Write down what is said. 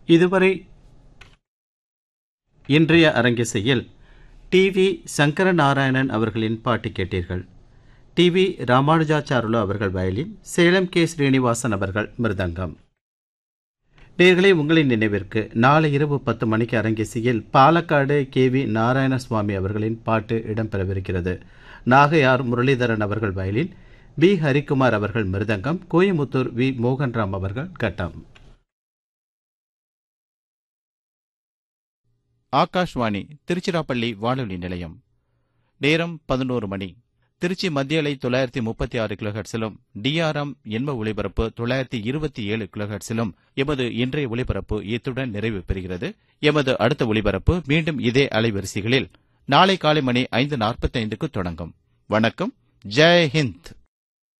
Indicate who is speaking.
Speaker 1: இதுவரை இன்றைய அரங்கிசையில் T V Sankaranarayanan அவர்களின் பாட்டு கேட்டீர்கள் டி வி ராமானுஜாச்சாருலு அவர்கள் வயலின் சேலம் கே ஸ்ரீனிவாசன் அவர்கள் மிருதங்கம் நேர்களே உங்களின் நினைவிற்கு நாளை இரவு பத்து மணிக்கு அரங்கிசையில் பாலக்காடு கே வி நாராயணசுவாமி அவர்களின் பாட்டு இடம்பெறவிருக்கிறது நாகையார் முரளிதரன் அவர்கள் வயலின் பி ஹரிக்குமார் அவர்கள் மிருதங்கம் கோயமுத்தூர் வி மோகன்ராம் அவர்கள் கட்டம்
Speaker 2: ஆகாஷ்வாணி திருச்சிராப்பள்ளி வானொலி நிலையம் நேரம் பதினோரு மணி திருச்சி மத்திய அலை தொள்ளாயிரத்தி முப்பத்தி ஆறு கிலோஹெட்ஸிலும் டிஆர்எம் எண்ம ஒலிபரப்பு தொள்ளாயிரத்தி இருபத்தி ஏழு கிலோஹெட்ஸிலும் எமது இன்றைய ஒலிபரப்பு இத்துடன் நிறைவு பெறுகிறது எமது அடுத்த ஒலிபரப்பு மீண்டும் இதே அலைவரிசைகளில் நாளை காலை மணி ஐந்து நாற்பத்தைந்துக்கு தொடங்கும் வணக்கம் ஜெய் ஹிந்த்